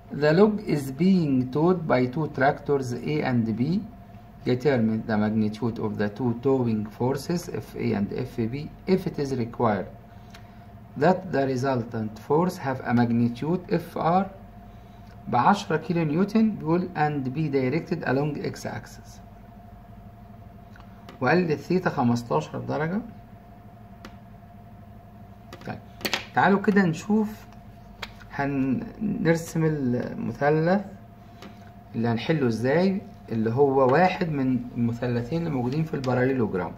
The log is being towed by two tractors A and B. Determine the magnitude of the two towing forces FA and FB if it is required that the resultant force have a magnitude FR ب 10 كيلو نيوتن بيقول and be directed along x axis وقال لي الثيتا 15 درجة طيب تعالوا كده نشوف هنرسم المثلث اللي هنحله ازاي اللي هو واحد من المثلثين اللي موجودين في الباراليلوجرام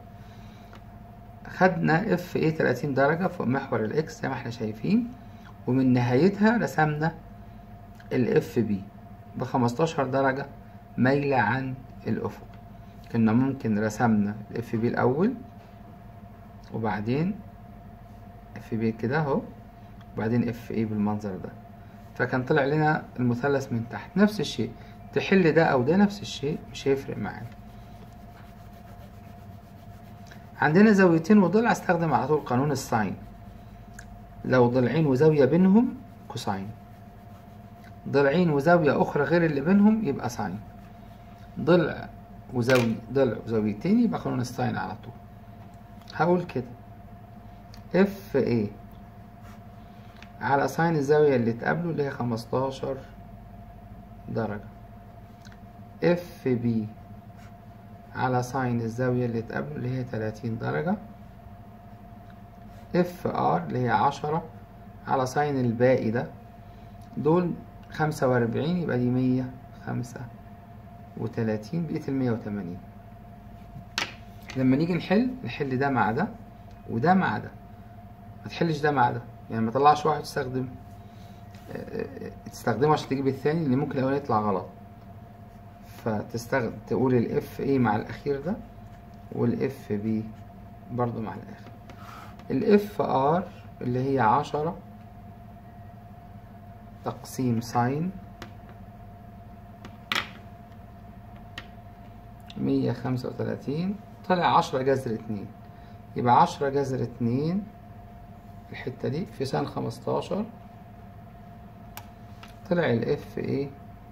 خدنا اف ايه 30 درجة فوق محور الاكس زي ما احنا شايفين ومن نهايتها رسمنا الاف بي ب 15 درجة مايلة عن الأفق كنا ممكن رسمنا الاف بي الأول وبعدين اف بي كده اهو وبعدين اف ايه بالمنظر ده فكان طلع لنا المثلث من تحت نفس الشيء تحل ده او ده نفس الشيء مش هيفرق معانا عندنا زاويتين وضلع استخدم على طول قانون الساين لو ضلعين وزاوية بينهم كوساين ضلعين وزاوية أخرى غير اللي بينهم يبقى ساين ضلع وزاوية ضلع وزاويتين يبقى قانون الساين على طول هقول كده اف ايه على ساين الزاوية اللي تقابله اللي هي خمستاشر درجة اف بي على ساين الزاوية اللي تقابله اللي هي تلاتين درجة اف ار اللي هي عشرة على ساين الباقي ده دول خمسة وأربعين يبقى دي مية خمسة وتلاتين بقيت المية وتمانين لما نيجي نحل نحل ده مع ده وده مع ده ما تحلش ده مع ده يعني ما تطلعش واحد تستخدم تستخدمه عشان تجيب الثاني اللي ممكن الاولاني يطلع غلط فتستخدم تقول الاف ايه مع الاخير ده والاف بي برضو مع الاخر الاف ار اللي هي عشرة تقسيم ساين مية خمسة وتلاتين طلع عشرة جذر اتنين يبقى عشرة جذر اتنين الحتة دي في سنة خمستاشر طلع الاف ايه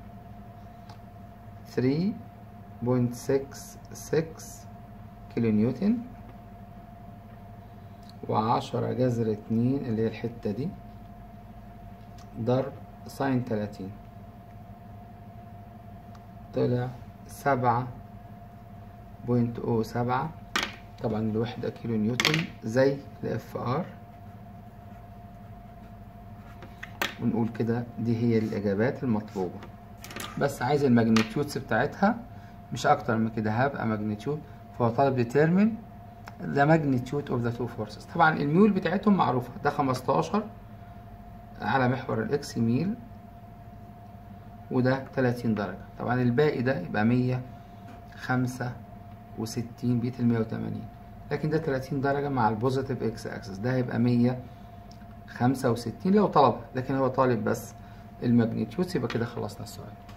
ثري بوينت سكس سكس كيلو نيوتن وعشرة جذر اتنين اللي هي الحتة دي ضرب ساين تلاتين طلع سبعة بوينت او سبعة طبعا الوحدة كيلو نيوتن زي الاف ار ونقول كده دي هي الإجابات المطلوبة بس عايز الماجنتيودز بتاعتها مش أكتر من كده هبقى ماجنتيود فهو طالب determine the magnitude of the two forces طبعا الميول بتاعتهم معروفة ده خمستاشر على محور الإكس ميل وده تلاتين درجة طبعا الباقي ده يبقى مية خمسة وستين بقيت المية وتمانين لكن ده تلاتين درجة مع البوزيتيف إكس أكسس ده هيبقى مية خمسة وستين لو طلب لكن هو طالب بس الماجنتيود يبقى كده خلصنا السؤال